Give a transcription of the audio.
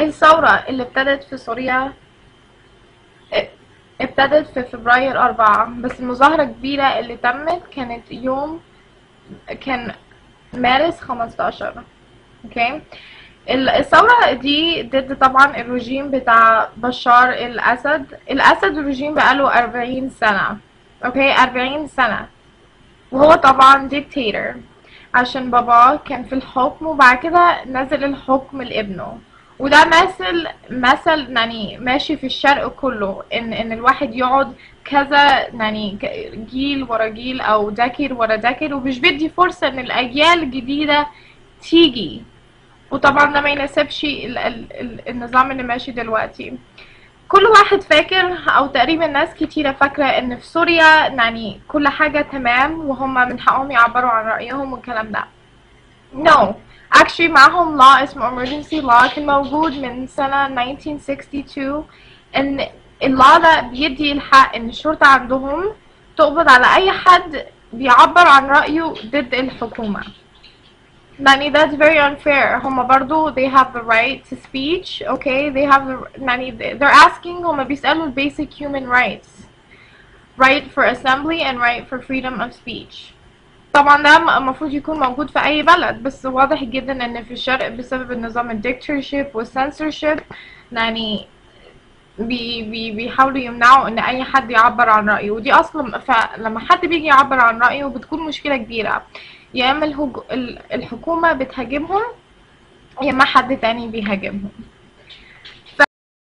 الثورة اللي ابتدت في سوريا اه، ابتدت في فبراير أربعة بس المظاهرة الكبيرة اللي تمت كانت يوم كان مارس خمستاشر اوكي ال- الثورة دي ضد طبعا الرجيم بتاع بشار الأسد الأسد الرجيم بقاله أربعين سنة اوكي أربعين سنة وهو طبعا ديكتاتور عشان باباه كان في الحكم وبعد كده نزل الحكم لابنه وده مثل مثل يعني ماشي في الشرق كله ان ان الواحد يقعد كذا يعني ك- جيل ورا جيل او دكر ورا دكر ومش بيدي فرصة ان الاجيال الجديدة تيجي وطبعا ده ما يناسبش ال ال ال النظام اللي ماشي دلوقتي كل واحد فاكر او تقريبا ناس كتيرة فاكرة ان في سوريا يعني كل حاجة تمام وهم من حقهم يعبروا عن رأيهم والكلام ده no actually معاهم law اسمه emergency law كان موجود من سنة 1962 ان اللاw ده بيدي الحق ان الشرطة عندهم تقبض على اي حد بيعبر عن رأيه ضد الحكومة يعني that's very unfair هما برضو they have the right to speech okay they have the يعني they're asking هما بيسألوا ال basic human rights right for assembly and right for freedom of speech طبعا ده م- المفروض يكون موجود في اي بلد بس واضح جدا ان في الشرق بسبب النظام الديكتاتورشيب والسنسورشيب يعني بي بي بيحاولوا يمنعوا ان اي حد يعبر عن رأيه ودي اصلا فلما حد بيجي يعبر عن رأيه بتكون مشكلة كبيرة يا اما الهج... ال- الحكومة بتهاجمهم يا اما حد تاني بيهاجمهم